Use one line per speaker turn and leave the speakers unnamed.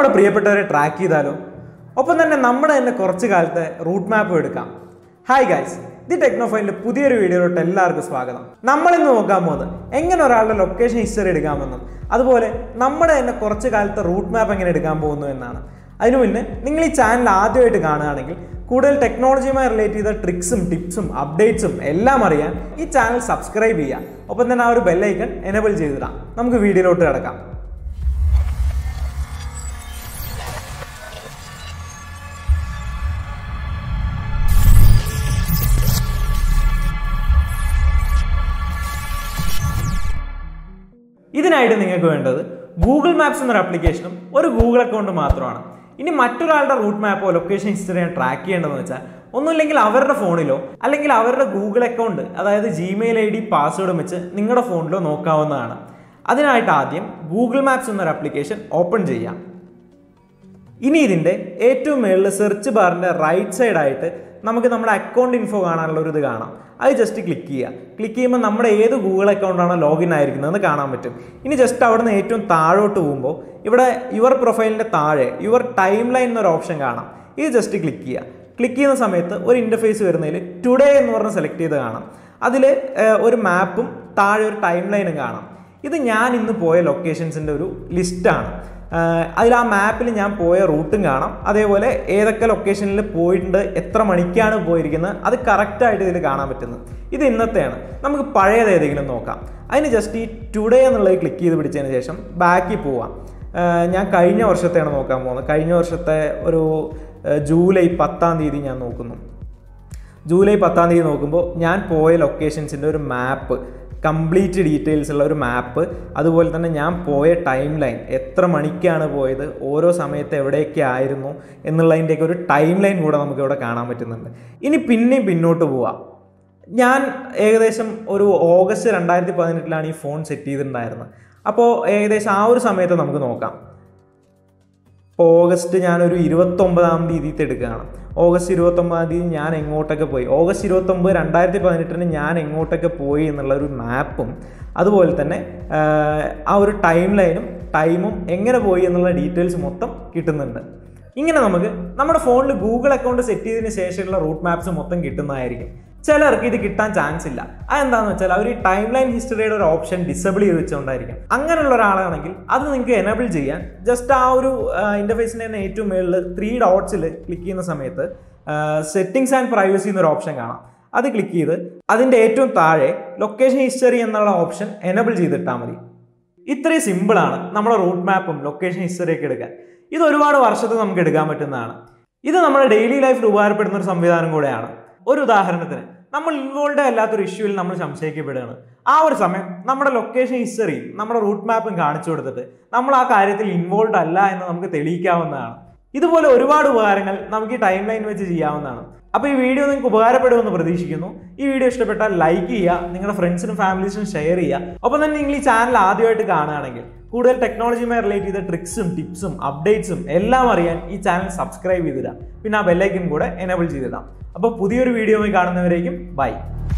നമ്മുടെ പ്രിയപ്പെട്ടവരെ ട്രാക്ക് ചെയ്താലോ ഒപ്പം തന്നെ നമ്മുടെ തന്നെ കുറച്ച് കാലത്തെ റൂട്ട് മാപ്പ് എടുക്കാം ഹായ് ഗൈസ് ദി ടെക്നോഫൈലിന്റെ പുതിയൊരു വീഡിയോയിലോട്ട് എല്ലാവർക്കും സ്വാഗതം നമ്മൾ ഇന്ന് നോക്കാൻ പോകുന്നത് എങ്ങനെ ഒരാളുടെ ലൊക്കേഷൻ ഹിസ്റ്ററി എടുക്കാമെന്നും അതുപോലെ നമ്മുടെ തന്നെ കുറച്ച് കാലത്തെ റൂട്ട് മാപ്പ് എങ്ങനെ എടുക്കാൻ പോകുന്നു എന്നാണ് അതിനു മുന്നേ നിങ്ങൾ ഈ ചാനൽ ആദ്യമായിട്ട് കാണുകയാണെങ്കിൽ കൂടുതൽ ടെക്നോളജിയുമായി റിലേറ്റ് ചെയ്ത ട്രിക്സും ടിപ്സും അപ്ഡേറ്റ്സും എല്ലാം അറിയാൻ ഈ ചാനൽ സബ്സ്ക്രൈബ് ചെയ്യുക ഒപ്പം തന്നെ ആ ഒരു ബെല്ലൈക്കൺ എനേബിൾ ചെയ്തിടാം നമുക്ക് വീഡിയോയിലോട്ട് കിടക്കാം ഇതിനായിട്ട് നിങ്ങൾക്ക് വേണ്ടത് ഗൂഗിൾ മാപ്സ് എന്നൊരു ആപ്ലിക്കേഷനും ഒരു ഗൂഗിൾ അക്കൗണ്ട് മാത്രമാണ് ഇനി മറ്റൊരാളുടെ റൂട്ട് മാപ്പോ ലൊക്കേഷൻ ഹിസ്റ്ററിയോ ട്രാക്ക് ചെയ്യേണ്ടതെന്ന് വെച്ചാൽ ഒന്നുമില്ലെങ്കിൽ അവരുടെ ഫോണിലോ അല്ലെങ്കിൽ അവരുടെ ഗൂഗിൾ അക്കൗണ്ട് അതായത് ജിമെയിൽ ഐ ഡി പാസ്വേഡും വെച്ച് നിങ്ങളുടെ ഫോണിലോ നോക്കാവുന്നതാണ് അതിനായിട്ട് ആദ്യം ഗൂഗിൾ മാപ്സ് എന്നൊരു ആപ്ലിക്കേഷൻ ഓപ്പൺ ചെയ്യാം ഇനി ഇതിൻ്റെ ഏറ്റവും മുകളിൽ സെർച്ച് ബാറിൻ്റെ റൈറ്റ് സൈഡായിട്ട് നമുക്ക് നമ്മുടെ അക്കൗണ്ട് ഇൻഫോ കാണാനുള്ള ഒരു ഇത് കാണാം അത് ജസ്റ്റ് ക്ലിക്ക് ചെയ്യുക ക്ലിക്ക് ചെയ്യുമ്പോൾ നമ്മുടെ ഏത് ഗൂഗിൾ അക്കൗണ്ടാണോ ലോഗിൻ ആയിരിക്കുന്നതെന്ന് കാണാൻ പറ്റും ഇനി ജസ്റ്റ് അവിടെ നിന്ന് ഏറ്റവും താഴോട്ട് പോകുമ്പോൾ ഇവിടെ യുവർ പ്രൊഫൈലിൻ്റെ താഴെ യുവർ ടൈം ലൈൻ എന്നൊരു ഓപ്ഷൻ കാണാം ഇത് ജസ്റ്റ് ക്ലിക്ക് ചെയ്യുക ക്ലിക്ക് ചെയ്യുന്ന സമയത്ത് ഒരു ഇൻ്റർഫേസ് വരുന്നതിൽ ടുഡേ എന്ന് പറഞ്ഞ് സെലക്ട് ചെയ്ത് കാണാം അതിൽ ഒരു മാപ്പും താഴെ ഒരു ടൈം ലൈനും കാണാം ഇത് ഞാൻ ഇന്ന് പോയ ലൊക്കേഷൻസിൻ്റെ ഒരു ലിസ്റ്റാണ് അതിൽ ആ മാപ്പിൽ ഞാൻ പോയ റൂട്ടും കാണാം അതേപോലെ ഏതൊക്കെ ലൊക്കേഷനിൽ പോയിട്ടുണ്ട് എത്ര മണിക്കാണ് പോയിരിക്കുന്നത് അത് കറക്റ്റായിട്ട് ഇതിൽ കാണാൻ പറ്റുന്നത് ഇത് ഇന്നത്തെയാണ് നമുക്ക് പഴയത് ഏതെങ്കിലും നോക്കാം അതിന് ജസ്റ്റ് ഈ ടുഡേ എന്നുള്ളത് ക്ലിക്ക് ചെയ്ത് പിടിച്ചതിന് ശേഷം ബാക്കിൽ പോവാം ഞാൻ കഴിഞ്ഞ വർഷത്തെയാണ് നോക്കാൻ പോകുന്നത് കഴിഞ്ഞ വർഷത്തെ ഒരു ജൂലൈ പത്താം തീയതി ഞാൻ നോക്കുന്നു ജൂലൈ പത്താം തീയതി നോക്കുമ്പോൾ ഞാൻ പോയ ലൊക്കേഷൻസിൻ്റെ ഒരു മാപ്പ് കംപ്ലീറ്റ് ഡീറ്റെയിൽസ് ഉള്ള ഒരു മാപ്പ് അതുപോലെ തന്നെ ഞാൻ പോയ ടൈം ലൈൻ എത്ര മണിക്കാണ് പോയത് ഓരോ സമയത്ത് എവിടെയൊക്കെ ആയിരുന്നു എന്നുള്ളതിൻ്റെയൊക്കെ ഒരു ടൈം ലൈൻ കൂടെ നമുക്ക് ഇവിടെ കാണാൻ പറ്റുന്നുണ്ട് ഇനി പിന്നെയും പിന്നോട്ട് പോവാം ഞാൻ ഏകദേശം ഒരു ഓഗസ്റ്റ് രണ്ടായിരത്തി പതിനെട്ടിലാണ് ഈ ഫോൺ സെറ്റ് ചെയ്തിട്ടുണ്ടായിരുന്നത് അപ്പോൾ ഏകദേശം ആ ഒരു സമയത്ത് നമുക്ക് നോക്കാം ഇപ്പോൾ ഓഗസ്റ്റ് ഞാനൊരു ഇരുപത്തൊമ്പതാം തീയതി എടുക്കുകയാണ് ഓഗസ്റ്റ് ഇരുപത്തൊമ്പതാം തീയതി ഞാൻ എങ്ങോട്ടൊക്കെ പോയി ഓഗസ്റ്റ് ഇരുപത്തൊമ്പത് രണ്ടായിരത്തി പതിനെട്ടിന് ഞാൻ എങ്ങോട്ടൊക്കെ പോയി എന്നുള്ള ഒരു മാപ്പും അതുപോലെ തന്നെ ആ ഒരു ടൈം ലൈനും ടൈമും എങ്ങനെ പോയി എന്നുള്ള ഡീറ്റെയിൽസ് മൊത്തം കിട്ടുന്നുണ്ട് ഇങ്ങനെ നമുക്ക് നമ്മുടെ ഫോണിൽ ഗൂഗിൾ അക്കൗണ്ട് സെറ്റ് ചെയ്തതിന് ശേഷമുള്ള റൂട്ട് മാപ്സ് മൊത്തം കിട്ടുന്നതായിരിക്കും ചിലർക്ക് ഇത് കിട്ടാൻ ചാൻസ് ഇല്ല അതെന്താണെന്ന് വെച്ചാൽ അവർ ഈ ടൈം ലൈൻ ഹിസ്റ്ററിയുടെ ഒരു ഓപ്ഷൻ ഡിസബിൾ ചെയ്ത് വെച്ചുകൊണ്ടായിരിക്കും അങ്ങനെയുള്ള ഒരാളാണെങ്കിൽ അത് നിങ്ങൾക്ക് എനേബിൾ ചെയ്യാൻ ജസ്റ്റ് ആ ഒരു ഇന്റർഫേസിൻ്റെ തന്നെ ഏറ്റവും മുകളിൽ ത്രീ ഡോട്ട്സിൽ ക്ലിക്ക് ചെയ്യുന്ന സമയത്ത് സെറ്റിംഗ്സ് ആൻഡ് പ്രൈവസി എന്നൊരു ഓപ്ഷൻ കാണാം അത് ക്ലിക്ക് ചെയ്ത് അതിൻ്റെ ഏറ്റവും താഴെ ലൊക്കേഷൻ ഹിസ്റ്ററി എന്നുള്ള ഓപ്ഷൻ എനേബിൾ ചെയ്തിട്ടാൽ മതി ഇത്രയും സിമ്പിളാണ് നമ്മുടെ റൂട്ട് മാപ്പും ലൊക്കേഷൻ ഹിസ്റ്ററിയൊക്കെ എടുക്കാൻ ഇത് ഒരുപാട് വർഷത്തിൽ നമുക്ക് എടുക്കാൻ പറ്റുന്നതാണ് ഇത് നമ്മുടെ ഡെയിലി ലൈഫിൽ ഉപകാരപ്പെടുന്ന ഒരു സംവിധാനം കൂടെയാണ് ഒരു ഉദാഹരണത്തിന് നമ്മൾ ഇൻവോൾവ് അല്ലാത്തൊരു ഇഷ്യൂവിൽ നമ്മൾ സംശയിക്കപ്പെടുകയാണ് ആ ഒരു സമയം നമ്മുടെ ലൊക്കേഷൻ ഹിസ്റ്ററിയും നമ്മുടെ റൂട്ട് മാപ്പും കാണിച്ചു കൊടുത്തിട്ട് നമ്മൾ ആ കാര്യത്തിൽ ഇൻവോൾവ് അല്ല എന്ന് നമുക്ക് തെളിയിക്കാവുന്നതാണ് ഇതുപോലെ ഒരുപാട് ഉപകാരങ്ങൾ നമുക്ക് ഈ ടൈം ലൈൻ വെച്ച് ചെയ്യാവുന്നതാണ് അപ്പോൾ ഈ വീഡിയോ നിങ്ങൾക്ക് ഉപകാരപ്പെടുമെന്ന് പ്രതീക്ഷിക്കുന്നു ഈ വീഡിയോ ഇഷ്ടപ്പെട്ടാൽ ലൈക്ക് ചെയ്യുക നിങ്ങളുടെ ഫ്രണ്ട്സിനും ഫാമിലീസിനും ഷെയർ ചെയ്യുക ഒപ്പം തന്നെ നിങ്ങൾ ഈ ചാനൽ ആദ്യമായിട്ട് കാണുകയാണെങ്കിൽ കൂടുതൽ ടെക്നോളജിയുമായി റിലേറ്റ് ചെയ്ത ട്രിക്സും ടിപ്സും അപ്ഡേറ്റ്സും എല്ലാം അറിയാൻ ഈ ചാനൽ സബ്സ്ക്രൈബ് ചെയ്തിടാം പിന്നെ ആ ബെല്ലൈക്കൻ കൂടെ എനേബിൾ ചെയ്തിടാം അപ്പോൾ പുതിയൊരു വീഡിയോയുമായി കാണുന്നവരേക്കും ബൈ